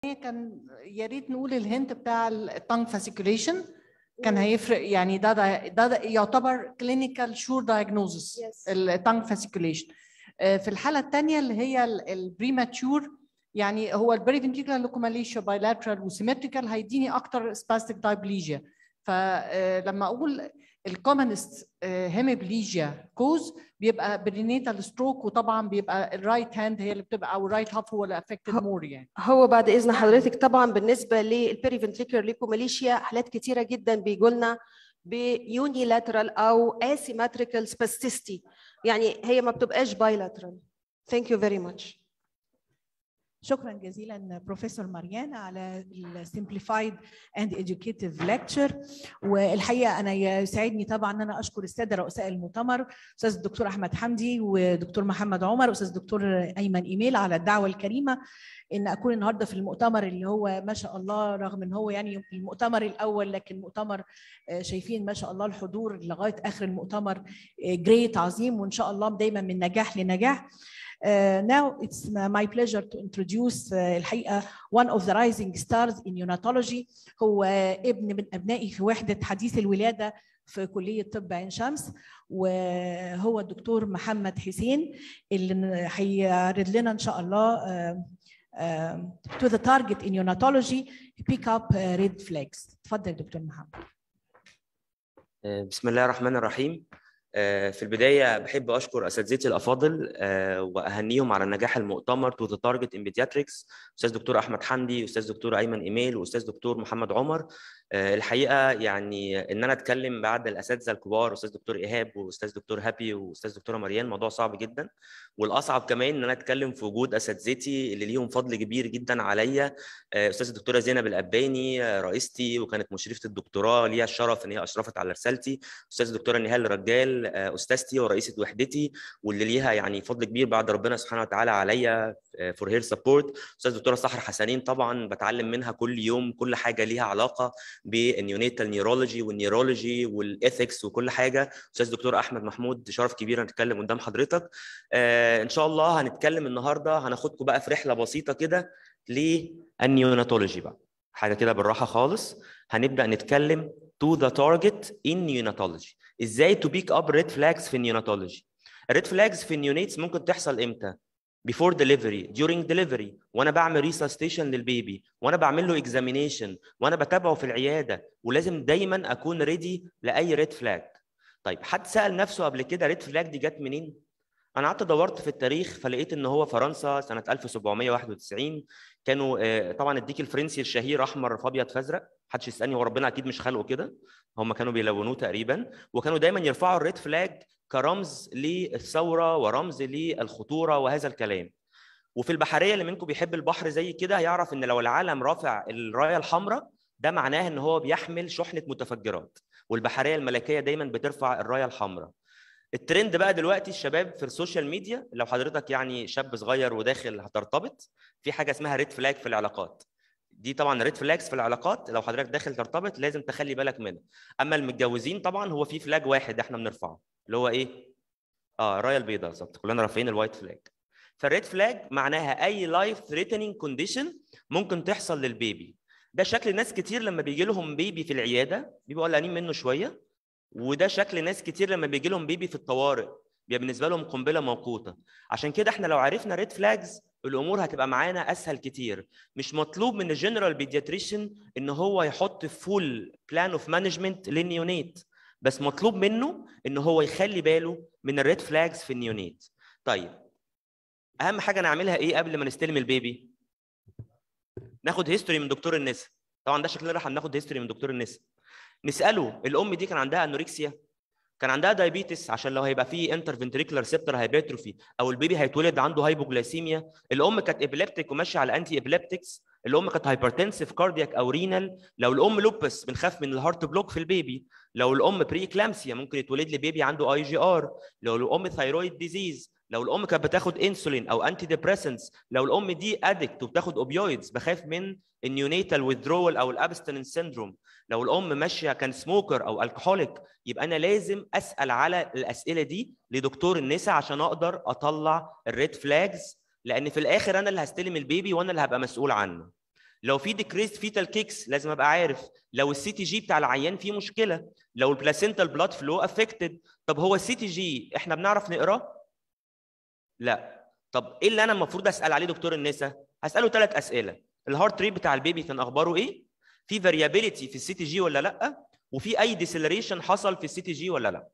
الاولانيه كان يا ريت نقول الهنت بتاع التانج فاسيكوليشن كان هيفرق يعني ده ده, ده يعتبر كلينيكال شور دايجنوزس Yes. التانج فاسيكوليشن في الحاله الثانيه اللي هي البريماتشور يعني هو البريفنتيكولار لوكوماليشيا بايلاترال وسيمتريكال هيديني اكتر سباستيك دايبليجيا فلما اقول الكومنست هيميبليجيا كوز بيبقى برينيتال ستروك وطبعا بيبقى الرايت هاند هي اللي بتبقى او الرايت هاف هو اللي افكتد ه- مور يعني هو بعد اذن حضرتك طبعا بالنسبه للبيريفنتريكولار ليكوماليشيا حالات كتيره جدا بيجوا لنا بيونيلاترال او asymmetrical spasticity يعني هي ما بتبقاش bilateral thank you very much شكرا جزيلا بروفيسور ماريانا على السمبليفايد اند educative ليكتشر والحقيقه انا يسعدني طبعا ان انا اشكر الساده رؤساء المؤتمر استاذ الدكتور احمد حمدي ودكتور محمد عمر واستاذ الدكتور ايمن ايميل على الدعوه الكريمه ان اكون النهارده في المؤتمر اللي هو ما شاء الله رغم ان هو يعني المؤتمر الاول لكن مؤتمر آه، شايفين ما شاء الله الحضور لغايه اخر المؤتمر جريت عظيم وان شاء الله دايما من نجاح لنجاح Uh, now it's my pleasure to introduce uh, الحقيقة one of the rising stars in neonatology هو ابن من أبنائي في وحدة حديث الولادة في كلية طب عين شمس وهو الدكتور محمد حسين اللي هيعرض لنا إن شاء الله uh, uh, to the target in neonatology pick up uh, red flags اتفضل دكتور محمد آه، بسم الله الرحمن الرحيم آه، في البداية بحب أشكر أساتذتي الأفاضل آه، وأهنيهم على نجاح المؤتمر تو ذا تارجت إن بيدياتريكس أستاذ دكتور أحمد حمدي أستاذ دكتور أيمن إيميل وأستاذ دكتور محمد عمر آه، الحقيقة يعني إن أنا أتكلم بعد الأساتذة الكبار أستاذ دكتور إيهاب وأستاذ دكتور هابي وأستاذ دكتورة مريان موضوع صعب جدا والأصعب كمان إن أنا أتكلم في وجود أساتذتي اللي ليهم فضل كبير جدا عليا آه، أستاذ الدكتورة زينب الأباني آه، رئيستي وكانت مشرفة الدكتوراه ليها الشرف إن هي أشرفت على رسالتي استاذ الدكتوره نهال رجال آه، استاذتي ورئيسه وحدتي واللي ليها يعني فضل كبير بعد ربنا سبحانه وتعالى عليا فور هير سبورت استاذ الدكتوره سحر حسنين طبعا بتعلم منها كل يوم كل حاجه ليها علاقه بالنيونيتال نيورولوجي والنيورولوجي والاثكس وكل حاجه استاذ الدكتور احمد محمود شرف كبير نتكلم قدام حضرتك آه، ان شاء الله هنتكلم النهارده هناخدكم بقى في رحله بسيطه كده للنيوناتولوجي بقى حاجه كده بالراحه خالص هنبدا نتكلم to the target in neonatology ازاي to pick up red flags في neonatology red flags في النيونيتس ممكن تحصل امتى before delivery during delivery وانا بعمل resuscitation للبيبي وانا بعمل له examination وانا بتابعه في العياده ولازم دايما اكون ريدي لاي red flag طيب حد سال نفسه قبل كده red flag دي جت منين انا قعدت دورت في التاريخ فلقيت ان هو فرنسا سنه 1791 كانوا آه، طبعا الديك الفرنسي الشهير احمر في ابيض فازرق محدش يسالني هو ربنا اكيد مش خلقه كده هم كانوا بيلونوه تقريبا وكانوا دايما يرفعوا الريد فلاج كرمز للثوره ورمز للخطوره وهذا الكلام وفي البحريه اللي منكم بيحب البحر زي كده هيعرف ان لو العالم رافع الرايه الحمراء ده معناه ان هو بيحمل شحنه متفجرات والبحريه الملكيه دايما بترفع الرايه الحمراء الترند بقى دلوقتي الشباب في السوشيال ميديا لو حضرتك يعني شاب صغير وداخل هترتبط في حاجه اسمها ريد فلاج في العلاقات دي طبعا ريد فلاجز في العلاقات لو حضرتك داخل ترتبط لازم تخلي بالك منها اما المتجوزين طبعا هو في فلاج واحد احنا بنرفعه اللي هو ايه اه الرايه البيضاء بالظبط كلنا رافعين الوايت فلاج فالريد فلاج معناها اي لايف ثريتنينج كونديشن ممكن تحصل للبيبي ده شكل ناس كتير لما بيجي لهم بيبي في العياده بيبقوا قلقانين منه شويه وده شكل ناس كتير لما بيجي لهم بيبي في الطوارئ بيبقى بالنسبه لهم قنبله موقوته عشان كده احنا لو عرفنا ريد فلاجز الامور هتبقى معانا اسهل كتير مش مطلوب من الجنرال بيدياتريشن ان هو يحط فول بلان اوف مانجمنت للنيونيت بس مطلوب منه ان هو يخلي باله من الريد فلاجز في النيونيت طيب اهم حاجه نعملها ايه قبل ما نستلم البيبي ناخد هيستوري من دكتور النساء طبعا ده شكلنا راح ناخد هيستوري من دكتور النساء نساله الام دي كان عندها انوركسيا كان عندها دايابيتس عشان لو هيبقى فيه انترفنتريكولار سيبتر هايبرتروفي او البيبي هيتولد عنده هايبوجلايسيميا الام كانت ابيليبتيك وماشيه على انتي ابيليبتكس الام كانت هايبرتنسيف كاردياك او رينال لو الام لوبس بنخاف من الهارت بلوك في البيبي لو الام بري كلامسيا ممكن يتولد لي بيبي عنده اي جي ار لو الام ثايرويد ديزيز لو الام كانت بتاخد انسولين او انتي ديبريسنتس لو الام دي ادكت وبتاخد اوبيويدز بخاف من النيونيتال ويذرول او الابستنس سيندروم لو الام ماشيه كان سموكر او الكحوليك يبقى انا لازم اسال على الاسئله دي لدكتور النساء عشان اقدر اطلع الريد فلاجز لان في الاخر انا اللي هستلم البيبي وانا اللي هبقى مسؤول عنه لو في ديكريست فيتال كيكس لازم ابقى عارف لو السي تي جي بتاع العيان فيه مشكله لو البلاسينتال بلاد فلو افكتد طب هو السي تي جي احنا بنعرف نقراه لا طب ايه اللي انا المفروض اسال عليه دكتور النساء هساله ثلاث اسئله الهارت ريت بتاع البيبي كان اخباره ايه في فاريابيليتي في السي تي جي ولا لا وفي اي ديسلريشن حصل في السي تي جي ولا لا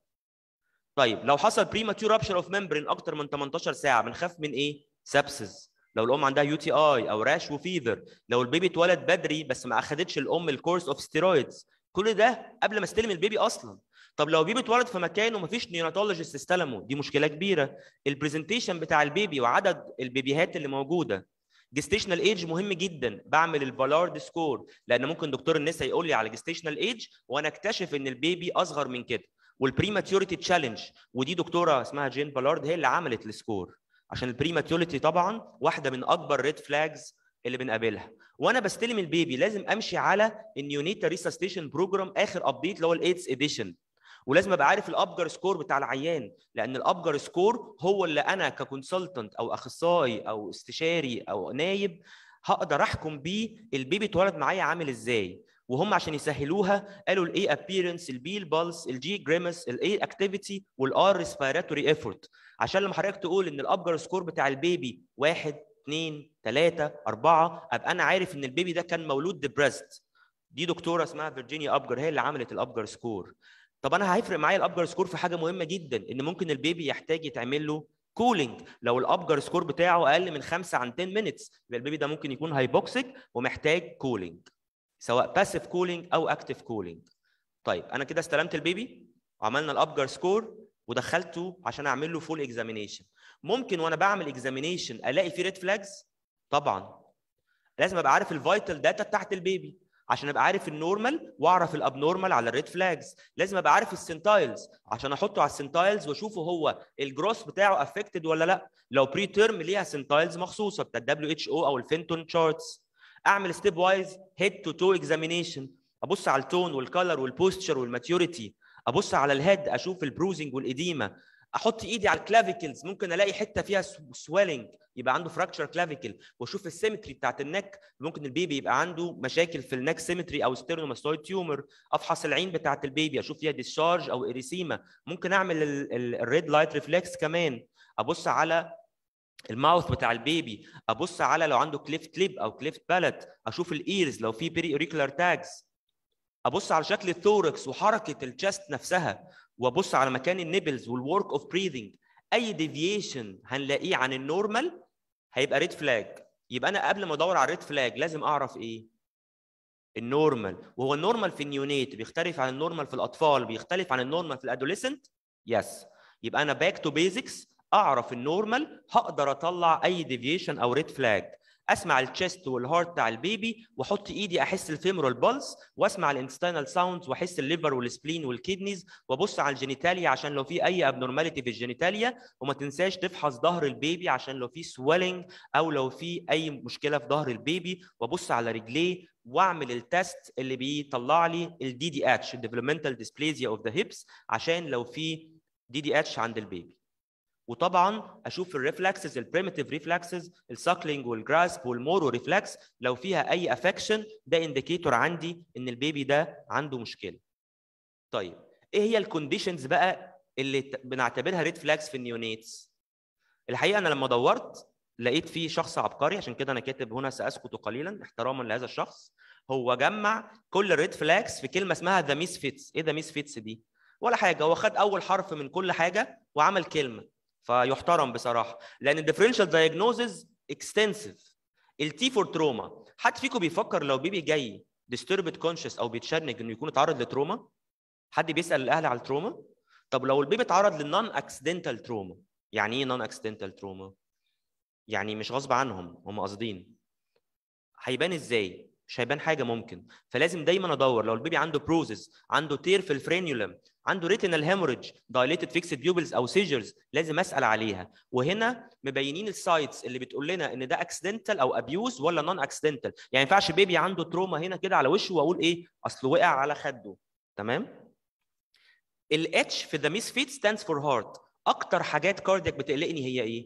طيب لو حصل بريماتور رابشر اوف ممبرين اكتر من 18 ساعه بنخاف من ايه سبسز لو الام عندها يو تي اي او راش وفيفر لو البيبي اتولد بدري بس ما اخدتش الام الكورس اوف ستيرويدز كل ده قبل ما استلم البيبي اصلا طب لو البيبي اتولد في مكان ومفيش نيوناتولوجيست استلمه دي مشكله كبيره البرزنتيشن بتاع البيبي وعدد البيبيهات اللي موجوده جستيشنال ايج مهم جدا بعمل البالارد سكور لان ممكن دكتور النساء يقول لي على جستيشنال ايج وانا اكتشف ان البيبي اصغر من كده والبريماتيوريتي تشالنج ودي دكتوره اسمها جين بالارد هي اللي عملت السكور عشان البريماتيوريتي طبعا واحده من اكبر ريد فلاجز اللي بنقابلها وانا بستلم البيبي لازم امشي على النيونيتا ريسستيشن بروجرام اخر ابديت اللي هو الايدز اديشن ولازم ابقى عارف الابجر سكور بتاع العيان لان الابجر سكور هو اللي انا ككونسلتنت او اخصائي او استشاري او نايب هقدر احكم بيه البيبي اتولد معايا عامل ازاي وهم عشان يسهلوها قالوا الاي ابييرنس البي البلس الجي جريمس الاي اكتيفيتي والار ريسبيراتوري ايفورت عشان لما حضرتك تقول ان الابجر سكور بتاع البيبي واحد اثنين ثلاثة أربعة أبقى أنا عارف إن البيبي ده كان مولود ديبرست دي دكتورة اسمها فيرجينيا أبجر هي اللي عملت الأبجر سكور طب أنا هيفرق معايا الأبجر سكور في حاجة مهمة جدا إن ممكن البيبي يحتاج يتعمل له كولينج لو الابجر سكور بتاعه اقل من 5 عن 10 مينتس يبقى البيبي ده ممكن يكون هايبوكسيك ومحتاج كولينج سواء باسيف كولينج او اكتيف كولينج طيب انا كده استلمت البيبي وعملنا الابجر سكور ودخلته عشان اعمل له فول اكزامينيشن ممكن وانا بعمل اكزامينيشن الاقي فيه ريد فلاجز طبعا لازم ابقى عارف الفيتال داتا بتاعت البيبي عشان ابقى عارف النورمال واعرف الابنورمال على الريد فلاجز لازم ابقى عارف السنتايلز عشان احطه على السنتايلز واشوفه هو الجروس بتاعه افكتد ولا لا لو بري تيرم ليها سنتايلز مخصوصه بتاع الدبليو اتش او او الفينتون تشارتس اعمل ستيب وايز هيد تو تو اكزامينيشن ابص على التون والكالر والبوستشر والماتيوريتي ابص على الهيد اشوف البروزنج والاديمه احط ايدي على الكلافيكلز ممكن الاقي حته فيها سويلنج يبقى عنده فراكشر كلافيكل واشوف السيمتري بتاعت النك ممكن البيبي يبقى عنده مشاكل في النك سيمتري او ستيرنوماستويد تيومر افحص العين بتاعت البيبي اشوف فيها ديسشارج او اريسيما ممكن اعمل الريد لايت ريفلكس كمان ابص على الماوث بتاع البيبي ابص على لو عنده كليفت ليب او كليفت بالت اشوف الايرز لو في بيري اوريكولار تاجز ابص على شكل الثوركس وحركه الشست نفسها وابص على مكان النبلز والورك اوف بريذنج اي ديفيشن هنلاقيه عن النورمال هيبقى ريد فلاج يبقى انا قبل ما ادور على الريد فلاج لازم اعرف ايه النورمال وهو النورمال في النيونيت بيختلف عن النورمال في الاطفال بيختلف عن النورمال في الادوليسنت يس يبقى انا باك تو بيزكس اعرف النورمال هقدر اطلع اي ديفيشن او ريد فلاج اسمع التشست والهارت بتاع البيبي واحط ايدي احس الفيمورال بالس واسمع الانستينال ساوندز واحس الليفر والسبلين والكيدنيز وابص على الجينيتاليا عشان لو في اي ابنورماليتي في الجينيتاليا وما تنساش تفحص ظهر البيبي عشان لو في سويلنج او لو في اي مشكله في ظهر البيبي وابص على رجليه واعمل التست اللي بيطلع لي الدي دي اتش الديفلوبمنتال ديسبليزيا اوف ذا هيبس عشان لو في دي دي اتش عند البيبي وطبعا اشوف الريفلكسز البريمتيف ريفلكسز الساكلينج والجراسب والمورو ريفلكس لو فيها اي افكشن ده انديكيتور عندي ان البيبي ده عنده مشكله. طيب ايه هي الكونديشنز بقى اللي بنعتبرها ريد فلاكس في النيونيتس؟ الحقيقه انا لما دورت لقيت في شخص عبقري عشان كده انا كاتب هنا ساسكت قليلا احتراما لهذا الشخص هو جمع كل الريد فلاكس في كلمه اسمها ذا ميس فيتس ايه ذا ميس فيتس دي؟ ولا حاجه هو خد اول حرف من كل حاجه وعمل كلمه فيحترم بصراحه لان الديفرنشال دايجنوزز اكستنسيف التي فور تروما حد فيكم بيفكر لو بيبي جاي ديستربد كونشس او بيتشنج انه يكون اتعرض لتروما حد بيسال الاهل على التروما طب لو البيبي اتعرض للنون اكسيدنتال تروما يعني ايه نون اكسيدنتال تروما يعني مش غصب عنهم هم قاصدين هيبان ازاي مش هيبان حاجه ممكن فلازم دايما ادور لو البيبي عنده بروزز عنده تير في الفرينيولم عنده ريتينال هيموريدج دايليتد فيكسد بيوبلز او سيجرز لازم اسال عليها وهنا مبينين السايتس اللي بتقول لنا ان ده اكسيدنتال او ابيوز ولا نون اكسيدنتال يعني ما ينفعش بيبي عنده تروما هنا كده على وشه واقول ايه اصل وقع على خده تمام الاتش في ذا ميس فيت ستاندز فور هارت اكتر حاجات كاردياك بتقلقني هي ايه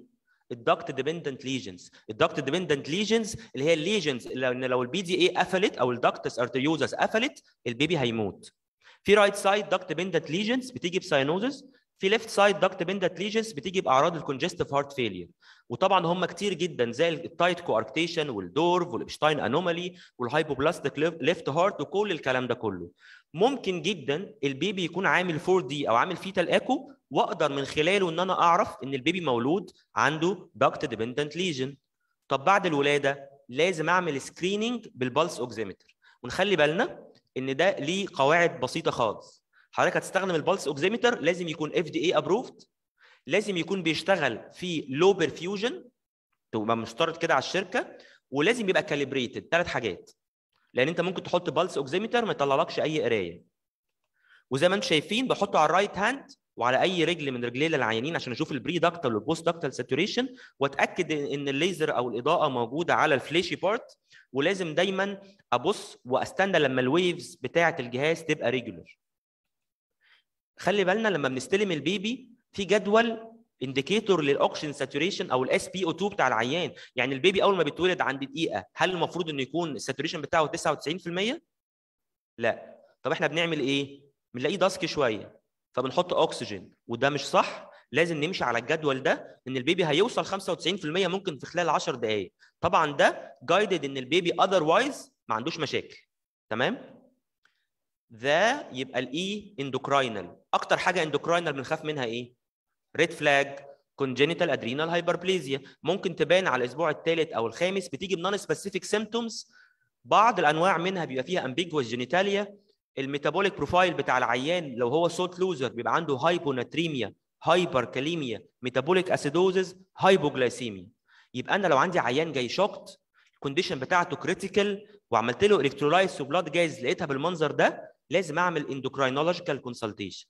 الدكت ديبندنت ليجنز الدكت ديبندنت ليجنز اللي هي الليجنز اللي لو البي دي اي قفلت او الدكتس ارتريوزس قفلت البيبي هيموت في رايت سايد دكت ديبندنت ليجنز بتيجي بساينوزس في ليفت سايد دكت ديبندنت ليجنز بتيجي باعراض الكونجستيف هارت فيلير وطبعا هم كتير جدا زي التايت كواركتيشن والدورف والابشتاين انومالي والهايبوبلاستيك ليفت هارت وكل الكلام ده كله ممكن جدا البيبي يكون عامل 4 دي او عامل فيتال ايكو واقدر من خلاله ان انا اعرف ان البيبي مولود عنده دكت ديبندنت ليجن طب بعد الولاده لازم اعمل سكريننج بالبلس اوكسيمتر ونخلي بالنا ان ده ليه قواعد بسيطه خالص حضرتك هتستخدم البلس اوكسيمتر لازم يكون اف دي اي ابروفد لازم يكون بيشتغل في لو برفيوجن تبقى مشترط كده على الشركه ولازم يبقى كاليبريتد ثلاث حاجات لان انت ممكن تحط بالس اوكسيمتر ما يطلعلكش اي قرايه وزي ما انتم شايفين بحطه على الرايت هاند وعلى اي رجل من رجلي العيانين عشان اشوف البري داكتال والبوست داكتال ساتوريشن واتاكد ان الليزر او الاضاءه موجوده على الفليشي بارت ولازم دايما ابص واستنى لما الويفز بتاعه الجهاز تبقى ريجولر خلي بالنا لما بنستلم البيبي في جدول انديكيتور للاوكسجين ساتوريشن او الاس بي او 2 بتاع العيان يعني البيبي اول ما بيتولد عند دقيقه هل المفروض انه يكون الساتوريشن بتاعه 99% لا طب احنا بنعمل ايه بنلاقيه داسك شويه فبنحط اكسجين وده مش صح لازم نمشي على الجدول ده ان البيبي هيوصل 95% ممكن في خلال 10 دقائق طبعا ده جايدد ان البيبي اذروايز ما عندوش مشاكل تمام ده يبقى الاي اندوكراينال اكتر حاجه اندوكراينال بنخاف منها ايه ريد فلاج congenital adrenal hyperplasia ممكن تبان على الاسبوع الثالث او الخامس بتيجي بنون سبيسيفيك سيمتومز بعض الانواع منها بيبقى فيها ambiguous جينيتاليا الميتابوليك بروفايل بتاع العيان لو هو سولت لوزر بيبقى عنده هايبوناتريميا هايبركاليميا ميتابوليك اسيدوزز هايبوجلايسيميا يبقى انا لو عندي عيان جاي شوكت الكونديشن بتاعته كريتيكال وعملت له الكترولايتس وبلاد جاز لقيتها بالمنظر ده لازم اعمل اندوكراينولوجيكال كونسلتيشن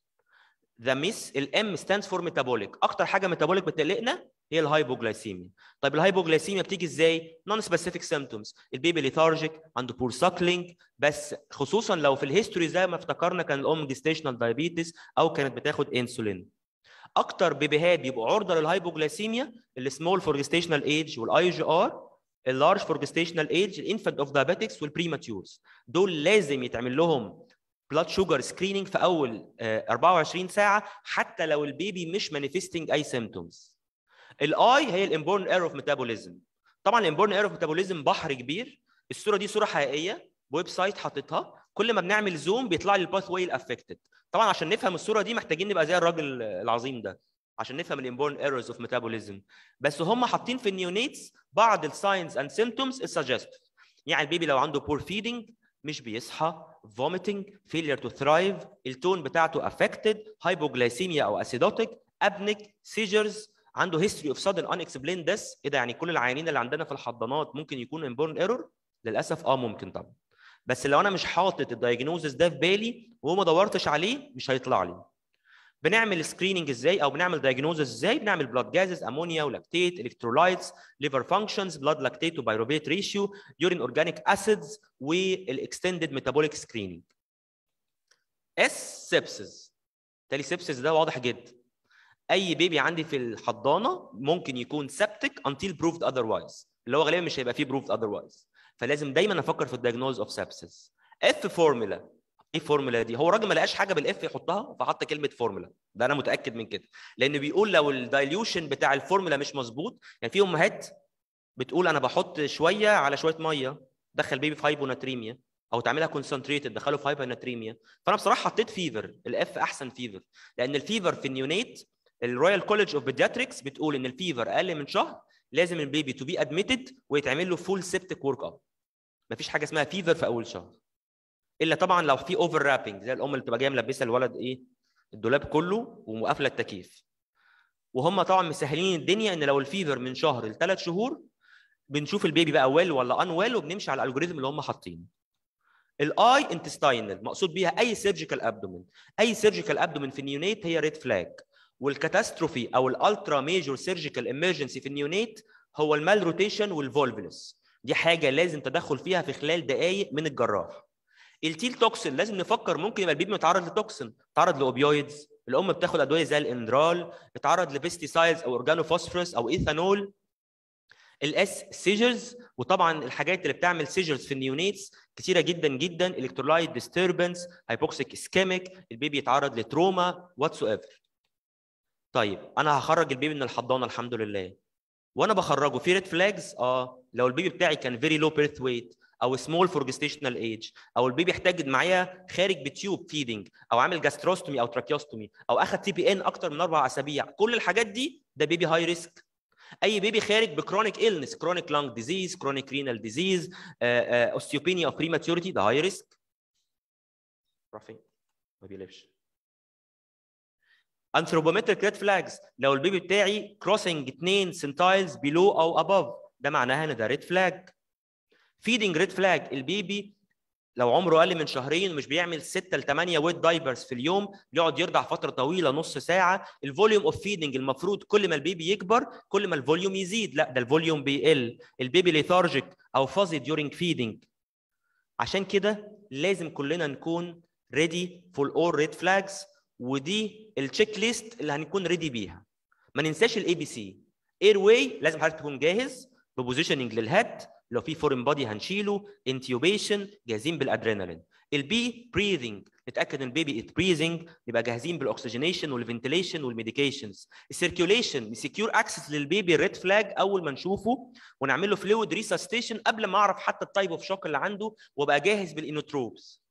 ذا ميس الام ستاندز فور ميتابوليك اكتر حاجه ميتابوليك بتقلقنا هي الهايبوجلايسيميا طيب الهايبوجلايسيميا بتيجي ازاي نون سبيسيفيك سيمبتومز البيبي ليثارجيك عنده بور ساكلينج بس خصوصا لو في الهيستوري زي ما افتكرنا كان الام جيستيشنال دايابيتس او كانت بتاخد انسولين اكتر بيبيهات بيبقوا عرضه للهايبوجلايسيميا السمول فور جيستيشنال ايج والاي جي ار اللارج فور جيستيشنال ايج الانفانت اوف دايابيتكس والبريماتيورز دول لازم يتعمل لهم بلاد شوجر سكريننج في اول 24 ساعه حتى لو البيبي مش مانيفستنج اي سيمتومز الاي هي الامبورن اير اوف ميتابوليزم طبعا الامبورن اير اوف ميتابوليزم بحر كبير الصوره دي صوره حقيقيه ويب سايت حاططها كل ما بنعمل زوم بيطلع لي الباث واي الافكتد طبعا عشان نفهم الصوره دي محتاجين نبقى زي الراجل العظيم ده عشان نفهم الامبورن ايرورز اوف ميتابوليزم بس هم حاطين في النيونيتس بعض الساينز اند سيمتومز السجستيف يعني البيبي لو عنده بور فيدنج مش بيصحى vomiting failure to thrive التون بتاعته affected hypoglycemia او acidotic apneic seizures عنده history of sudden unexplained death ايه ده يعني كل العيانين اللي عندنا في الحضانات ممكن يكون inborn error للاسف اه ممكن طبعا بس لو انا مش حاطط الدايجنوزس ده في بالي وما دورتش عليه مش هيطلع لي بنعمل سكريننج ازاي او بنعمل دايجنوزس ازاي بنعمل بلاد جازز امونيا ولاكتيت الكترولايتس ليفر فانكشنز بلاد لاكتيت وبايروبيت ريشيو يورين اورجانيك اسيدز والاكستندد ميتابوليك سكريننج اس سيبسز تالي سيبسز ده واضح جدا اي بيبي عندي في الحضانه ممكن يكون سبتك until proved otherwise اللي هو غالبا مش هيبقى فيه proved otherwise فلازم دايما افكر في الدايجنوز اوف سبسز اف فورمولا ايه الفورمولا دي؟ هو الراجل ما لقاش حاجه بالاف يحطها فحط كلمه فورمولا ده انا متاكد من كده لان بيقول لو الدايليوشن بتاع الفورمولا مش مظبوط يعني في امهات بتقول انا بحط شويه على شويه ميه دخل بيبي في هايبوناتريميا او تعملها كونسنتريتد دخله في هايبوناتريميا فانا بصراحه حطيت فيفر الاف احسن فيفر لان الفيفر في النيونيت الرويال كولج اوف بيدياتريكس بتقول ان الفيفر اقل من شهر لازم البيبي تو بي ادميتد ويتعمل له فول سيبتك ورك اب مفيش حاجه اسمها فيفر في اول شهر الا طبعا لو في اوفر رابنج زي الام اللي بتبقى جايه ملبسه الولد ايه الدولاب كله ومقفله التكييف وهم طبعا مسهلين الدنيا ان لو الفيفر من شهر لثلاث شهور بنشوف البيبي بقى ويل ولا ان ويل وبنمشي على الالجوريزم اللي هم حاطينه الاي انتستاينال مقصود بيها اي سيرجيكال ابدومين اي سيرجيكال ابدومين في النيونيت هي ريد فلاج والكاتاستروفي او الالترا ميجور سيرجيكال امرجنسي في النيونيت هو المال روتيشن والفولفلس دي حاجه لازم تدخل فيها في خلال دقائق من الجراح التيل توكسين لازم نفكر ممكن يبقى البيبي متعرض لتوكسين تعرض لاوبيويدز الام بتاخد ادويه زي الاندرال اتعرض لبيستيسايدز او اورجانوفوسفورس او ايثانول الاس سيجرز وطبعا الحاجات اللي بتعمل سيجرز في النيونيتس كتيره جدا جدا الكترولايت ديستربنس هايبوكسيك اسكيميك البيبي يتعرض لتروما واتس ايفر طيب انا هخرج البيبي من الحضانه الحمد لله وانا بخرجه في ريد فلاجز اه لو البيبي بتاعي كان فيري لو بيرث ويت او سمول فور جستيشنال ايج او البيبي احتاج معايا خارج بتيوب فيدنج او عامل جاستروستومي او تراكيوستومي او اخذ تي بي ان اكتر من اربع اسابيع كل الحاجات دي ده بيبي هاي ريسك اي بيبي خارج بكرونيك إلنس كرونيك لانج ديزيز كرونيك رينال ديزيز اوستيوبينيا اوف بريماتوريتي ده هاي ريسك راح فين ما بيلفش انثروبومتريك ريد فلاجز لو البيبي بتاعي كروسنج 2 سنتايلز بيلو او اباف ده معناها ان ده ريد فلاج فيدنج ريد فلاج البيبي لو عمره اقل من شهرين ومش بيعمل 6 ل 8 ويت دايبرز في اليوم بيقعد يرضع فتره طويله نص ساعه الفوليوم اوف فيدنج المفروض كل ما البيبي يكبر كل ما الفوليوم يزيد لا ده الفوليوم بيقل البيبي ليثارجيك او فازي ديورنج فيدنج عشان كده لازم كلنا نكون ريدي فور اول ريد فلاجز ودي التشيك ليست اللي هنكون ريدي بيها ما ننساش الاي بي سي اير واي لازم حضرتك تكون جاهز ببوزيشننج للهيد لو في فورين بادي هنشيله انتيوبيشن جاهزين بالادرينالين البي بريذنج نتاكد ان البيبي ات بريذنج نبقى جاهزين بالاكسجينيشن والفنتيليشن والميديكيشنز السيركيوليشن نسكيور اكسس للبيبي الريد فلاج اول ما نشوفه ونعمل له فلويد ريسستيشن قبل ما اعرف حتى التايب اوف شوك اللي عنده وابقى جاهز بالانوتروبس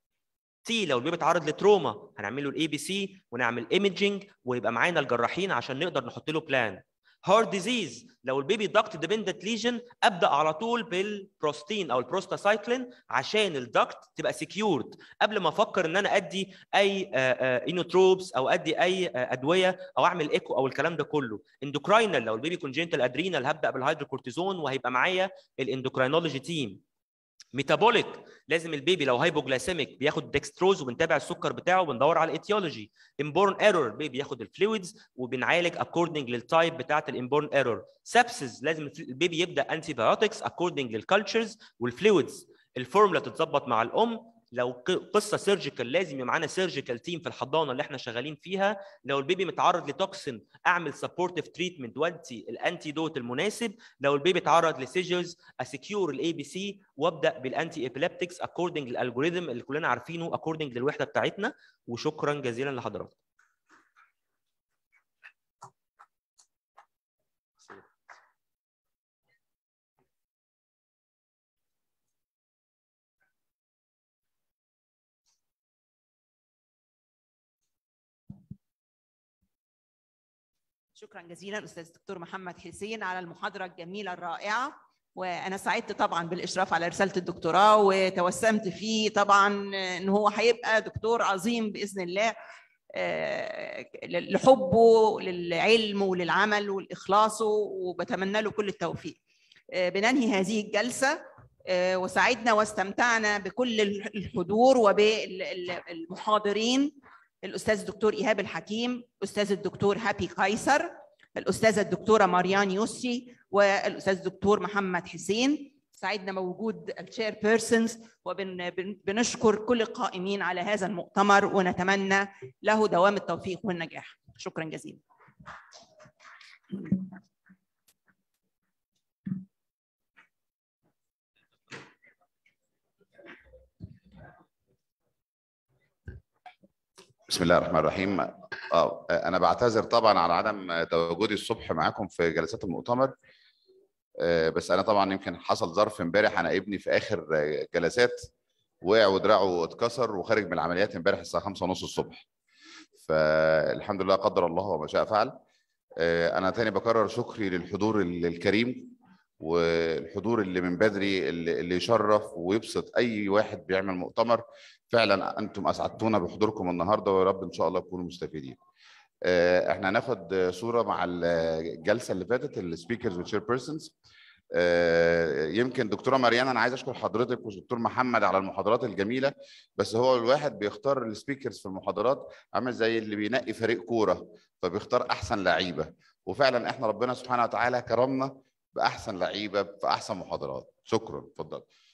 سي لو البيبي اتعرض لتروما هنعمل له الاي بي سي ونعمل ايمجنج ويبقى معانا الجراحين عشان نقدر نحط له بلان هارت ديزيز لو البيبي دكت ديبندنت ليجن ابدا على طول بالبروستين او البروستاسايكلين عشان الدكت تبقى سكيورد قبل ما افكر ان انا ادي اي انوتروبس او ادي اي ادويه او اعمل ايكو او الكلام ده كله اندوكراينال لو البيبي كونجنتال ادرينال هبدا بالهيدروكورتيزون وهيبقى معايا الاندوكراينولوجي تيم ميتابوليك لازم البيبي لو هايبوجلاسيميك بياخد ديكستروز وبنتابع السكر بتاعه وبندور على الايتيولوجي امبورن ايرور البيبي ياخد الفلويدز وبنعالج اكوردنج للتايب بتاعه الامبورن ايرور سبسز لازم البيبي يبدا انتي بايوتكس اكوردنج للكالتشرز والفلويدز الفورمولا تتظبط مع الام لو قصه سيرجيكال لازم يبقى معانا سيرجيكال تيم في الحضانه اللي احنا شغالين فيها لو البيبي متعرض لتوكسين اعمل سبورتيف تريتمنت وادي الانتي دوت المناسب لو البيبي اتعرض لسيجرز اسكيور الاي بي سي وابدا بالانتي ابيليبتكس اكوردنج للالجوريثم اللي كلنا عارفينه اكوردنج للوحده بتاعتنا وشكرا جزيلا لحضراتكم شكرا جزيلا استاذ الدكتور محمد حسين على المحاضره الجميله الرائعه وانا سعدت طبعا بالاشراف على رساله الدكتوراه وتوسمت فيه طبعا ان هو هيبقى دكتور عظيم باذن الله لحبه للعلم وللعمل والاخلاص وبتمنى له كل التوفيق بننهي هذه الجلسه وسعدنا واستمتعنا بكل الحضور وبالمحاضرين الاستاذ الدكتور ايهاب الحكيم الاستاذ الدكتور هابي قيصر الاستاذه الدكتوره مريان يوسي والاستاذ الدكتور محمد حسين سعدنا بوجود الشير بيرسونز وبنشكر كل القائمين على هذا المؤتمر ونتمنى له دوام التوفيق والنجاح شكرا جزيلا بسم الله الرحمن الرحيم اه انا بعتذر طبعا على عدم تواجدي الصبح معاكم في جلسات المؤتمر آه بس انا طبعا يمكن حصل ظرف امبارح انا ابني في اخر جلسات وقع ودراعه اتكسر وخارج من العمليات امبارح الساعه 5 ونص الصبح فالحمد لله قدر الله وما شاء فعل آه انا تاني بكرر شكري للحضور الكريم والحضور اللي من بدري اللي يشرف ويبسط اي واحد بيعمل مؤتمر فعلا انتم اسعدتونا بحضوركم النهارده ويا رب ان شاء الله تكونوا مستفيدين. احنا هناخد صوره مع الجلسه اللي فاتت السبيكرز والشير بيرسونز يمكن دكتوره مريان انا عايز اشكر حضرتك والدكتور محمد على المحاضرات الجميله بس هو الواحد بيختار السبيكرز في المحاضرات عامل زي اللي بينقي فريق كوره فبيختار احسن لعيبه وفعلا احنا ربنا سبحانه وتعالى كرمنا باحسن لعيبه في احسن محاضرات شكرا اتفضل